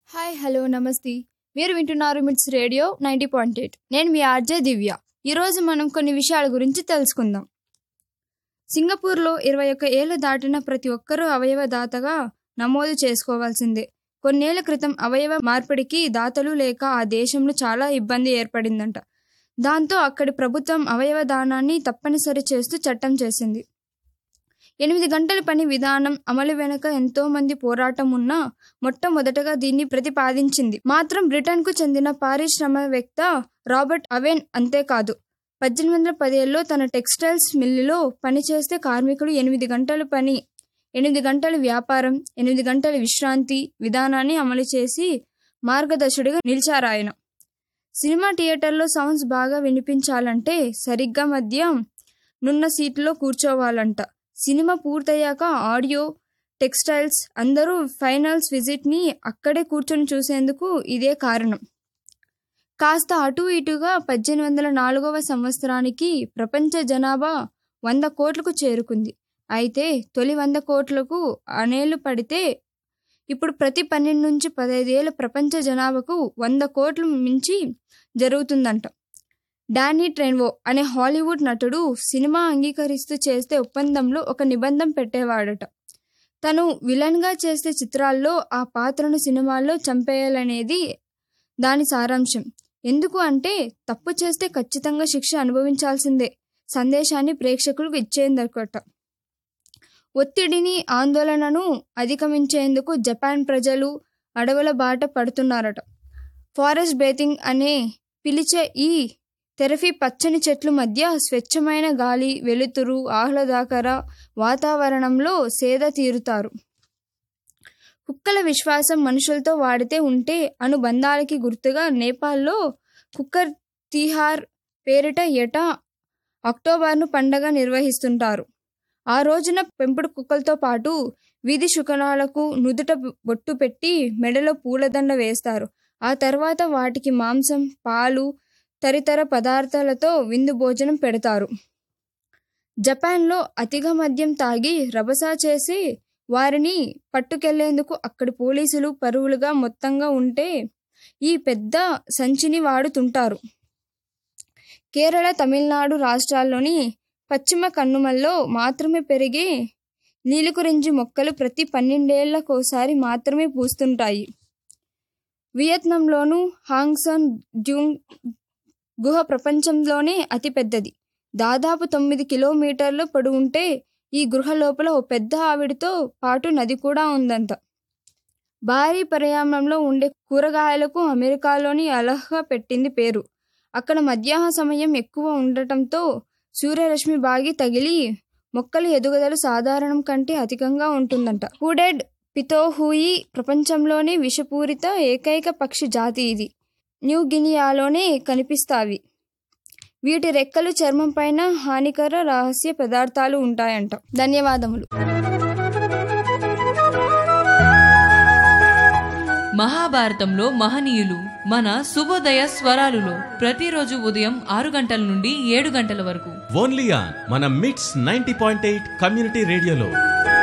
hi hello నమస్తే మీరు వింటున్నారు మిట్స్ రేడియో నైంటీ పాయింట్ ఎయిట్ నేను మీ ఆర్జే దివ్య ఈరోజు మనం కొన్ని విషయాల గురించి తెలుసుకుందాం సింగపూర్లో ఇరవై ఒక్క ఏళ్ళు దాటిన ప్రతి ఒక్కరూ అవయవ దాతగా నమోదు చేసుకోవాల్సిందే కొన్నేళ్ల క్రితం అవయవ మార్పిడికి దాతలు లేక ఆ దేశంలో చాలా ఇబ్బంది ఏర్పడిందంట దాంతో అక్కడి ప్రభుత్వం అవయవ దానాన్ని తప్పనిసరి చేస్తూ చట్టం చేసింది ఎనిమిది గంటల పని విధానం అమలు వెనుక ఎంతో మంది పోరాటం ఉన్నా మొట్టమొదటగా దీన్ని ప్రతిపాదించింది మాత్రం బ్రిటన్కు చెందిన పారిశ్రామికవేత్త రాబర్ట్ అవెన్ అంతేకాదు పద్దెనిమిది వందల పదేళ్ళలో తన టెక్స్టైల్స్ మిల్లులో పనిచేస్తే కార్మికుడు ఎనిమిది గంటల పని ఎనిమిది గంటల వ్యాపారం ఎనిమిది గంటల విశ్రాంతి విధానాన్ని అమలు చేసి మార్గదర్శుడిగా నిలిచారు ఆయన సినిమా థియేటర్లో సౌండ్స్ బాగా వినిపించాలంటే సరిగ్గా మధ్య నున్న సీట్లో కూర్చోవాలంట సినిమా పూర్తయ్యాక ఆడియో టెక్స్టైల్స్ అందరూ ఫైనల్స్ విజిట్ని అక్కడే కూర్చొని చూసేందుకు ఇదే కారణం కాస్త అటు ఇటుగా పద్దెనిమిది వందల నాలుగవ సంవత్సరానికి ప్రపంచ జనాభా వంద కోట్లకు చేరుకుంది అయితే తొలి వంద కోట్లకు అనేళ్లు పడితే ఇప్పుడు ప్రతి పన్నెండు నుంచి పదహైదేళ్ల ప్రపంచ జనాభాకు వంద కోట్లు మించి జరుగుతుందంట డానీ ట్రెన్వో అనే హాలీవుడ్ నటుడు సినిమా అంగీకరిస్తూ చేస్తే ఒప్పందంలో ఒక నిబంధన పెట్టేవాడట తను విలన్గా చేసే చిత్రాల్లో ఆ పాత్రను సినిమాల్లో చంపేయాలనేది దాని సారాంశం ఎందుకు అంటే తప్పు చేస్తే ఖచ్చితంగా శిక్ష అనుభవించాల్సిందే సందేశాన్ని ప్రేక్షకులకు ఇచ్చేందుకట ఒత్తిడిని ఆందోళనను అధిగమించేందుకు జపాన్ ప్రజలు అడవుల బాట పడుతున్నారట ఫారెస్ట్ బేతింగ్ అనే పిలిచే ఈ తెరఫీ పచ్చని చెట్ల మధ్య స్వచ్ఛమైన గాలి వెలుతురు ఆహ్లాదకర వాతావరణంలో సేద తీరుతారు కుక్కల విశ్వాసం మనుషులతో వాడితే ఉంటే అనుబంధాలకి గుర్తుగా నేపాల్లో కుక్కర్ తిహార్ పేరిట ఏటా అక్టోబర్ను పండగ నిర్వహిస్తుంటారు ఆ రోజున పెంపుడు కుక్కలతో పాటు వీధి శుకనాలకు నుదుట బొట్టు పెట్టి మెడలో పూలదండ వేస్తారు ఆ తర్వాత వాటికి మాంసం పాలు తదితర పదార్థాలతో విందు భోజనం పెడతారు జపాన్లో అతిగా మద్యం తాగి రభసా చేసి వారిని పట్టుకెళ్లేందుకు అక్కడి పోలీసులు పరువులుగా మొత్తంగా ఉంటే ఈ పెద్ద సంచిని వాడుతుంటారు కేరళ తమిళనాడు రాష్ట్రాల్లోని పశ్చిమ కన్నుమల్లో మాత్రమే పెరిగే నీలికురించి మొక్కలు ప్రతి పన్నెండేళ్లకోసారి మాత్రమే పూస్తుంటాయి వియత్నంలోను హాంగ్సన్ డ్యూంగ్ గుహ ప్రపంచంలోనే అతిపెద్దది దాదాపు తొమ్మిది కిలోమీటర్ల పొడవుంటే ఈ గృహ లోపల ఓ పెద్ద ఆవిడితో పాటు నది కూడా ఉందంట భారీ పరిమాణంలో ఉండే కూరగాయలకు అమెరికాలోని అలహా పెట్టింది పేరు అక్కడ మధ్యాహ్న సమయం ఎక్కువ ఉండటంతో సూర్యరశ్మి బాగి తగిలి మొక్కల ఎదుగుదల సాధారణం కంటే అధికంగా ఉంటుందంట హుడెడ్ పితోహూయి ప్రపంచంలోనే విషపూరిత ఏకైక పక్షి జాతి ఇది న్యూ గినియాలోనే కనిపిస్తావి వీటి రెక్కలు చర్మం పైన హానికర రహస్య పదార్థాలు ఉంటాయంట ధన్యవాదములు మహాభారతంలో మహనీయులు మన శుభోదయ స్వరాలులో ప్రతిరోజు ఉదయం ఆరు గంటల నుండి ఏడు గంటల వరకు ఓన్లీ ఆన్ మన మిట్స్ నైన్టీ పాయింట్ ఎయిట్ కమ్యూనిటీ రేడియోలో